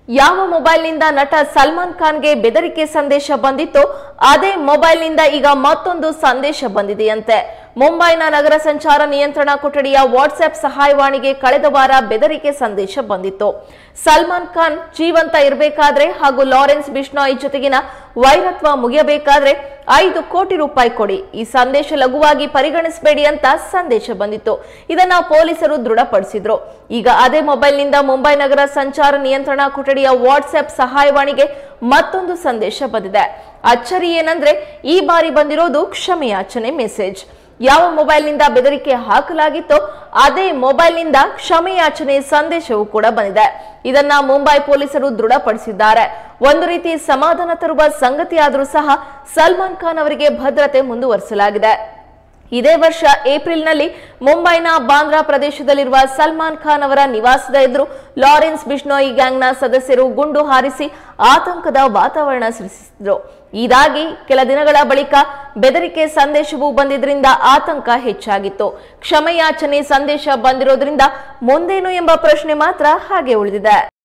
ಯಾವ ಮೊಬೈಲ್ನಿಂದ ನಟ ಸಲ್ಮಾನ್ ಖಾನ್ಗೆ ಬೆದರಿಕೆ ಸಂದೇಶ ಬಂದಿತ್ತೋ ಅದೇ ಮೊಬೈಲ್ನಿಂದ ಈಗ ಮತ್ತೊಂದು ಸಂದೇಶ ಬಂದಿದೆಯಂತೆ ಮುಂಬೈನ ನಗರ ಸಂಚಾರ ನಿಯಂತ್ರಣ ಕೊಠಡಿಯ ವಾಟ್ಸ್ಆಪ್ ಸಹಾಯವಾಣಿಗೆ ಕಳೆದ ವಾರ ಬೆದರಿಕೆ ಸಂದೇಶ ಬಂದಿತ್ತು ಸಲ್ಮಾನ್ ಖಾನ್ ಜೀವಂತ ಇರಬೇಕಾದ್ರೆ ಹಾಗೂ ಲಾರೆನ್ಸ್ ಬಿಷ್ಣಾಯ್ ಜೊತೆಗಿನ ವೈರತ್ವ ಮುಗಿಯಬೇಕಾದ್ರೆ ಐದು ಕೋಟಿ ರೂಪಾಯಿ ಕೊಡಿ ಈ ಸಂದೇಶ ಲಘುವಾಗಿ ಪರಿಗಣಿಸಬೇಡಿ ಅಂತ ಸಂದೇಶ ಬಂದಿತ್ತು ಇದನ್ನ ಪೊಲೀಸರು ದೃಢಪಡಿಸಿದ್ರು ಈಗ ಅದೇ ಮೊಬೈಲ್ನಿಂದ ಮುಂಬೈ ನಗರ ಸಂಚಾರ ನಿಯಂತ್ರಣ ಕೊಠಡಿಯ ವಾಟ್ಸ್ಆಪ್ ಸಹಾಯವಾಣಿಗೆ ಮತ್ತೊಂದು ಸಂದೇಶ ಬಂದಿದೆ ಅಚ್ಚರಿ ಏನಂದ್ರೆ ಈ ಬಾರಿ ಬಂದಿರೋದು ಕ್ಷಮೆಯಾಚನೆ ಮೆಸೇಜ್ ಯಾವ ಮೊಬೈಲ್ನಿಂದ ಬೆದರಿಕೆ ಹಾಕಲಾಗಿತ್ತೋ ಅದೇ ಮೊಬೈಲ್ನಿಂದ ಕ್ಷಮೆಯಾಚನೆ ಸಂದೇಶವೂ ಕೂಡ ಬಂದಿದೆ ಇದನ್ನ ಮುಂಬೈ ಪೊಲೀಸರು ದೃಢಪಡಿಸಿದ್ದಾರೆ ಒಂದು ರೀತಿ ಸಮಾಧಾನ ತರುವ ಸಂಗತಿಯಾದರೂ ಸಹ ಸಲ್ಮಾನ್ ಖಾನ್ ಅವರಿಗೆ ಭದ್ರತೆ ಮುಂದುವರಿಸಲಾಗಿದೆ ಇದೇ ವರ್ಷ ಏಪ್ರಿಲ್ನಲ್ಲಿ ಮುಂಬೈನ ಬಾಂದ್ರಾ ಪ್ರದೇಶದಲ್ಲಿರುವ ಸಲ್ಮಾನ್ ಖಾನ್ ಅವರ ನಿವಾಸದ ಎದುರು ಲಾರೆನ್ಸ್ ಬಿಷ್ಣೋಯಿ ಗ್ಯಾಂಗ್ನ ಸದಸ್ಯರು ಗುಂಡು ಹಾರಿಸಿ ಆತಂಕದ ವಾತಾವರಣ ಸೃಷ್ಟಿಸಿದ್ರು ಇದಾಗಿ ಕೆಲ ದಿನಗಳ ಬಳಿಕ ಬೆದರಿಕೆ ಸಂದೇಶವೂ ಬಂದಿದ್ರಿಂದ ಆತಂಕ ಹೆಚ್ಚಾಗಿತ್ತು ಕ್ಷಮೆಯಾಚನೆ ಸಂದೇಶ ಬಂದಿರೋದ್ರಿಂದ ಮುಂದೇನು ಎಂಬ ಪ್ರಶ್ನೆ ಮಾತ್ರ ಹಾಗೆ ಉಳಿದಿದೆ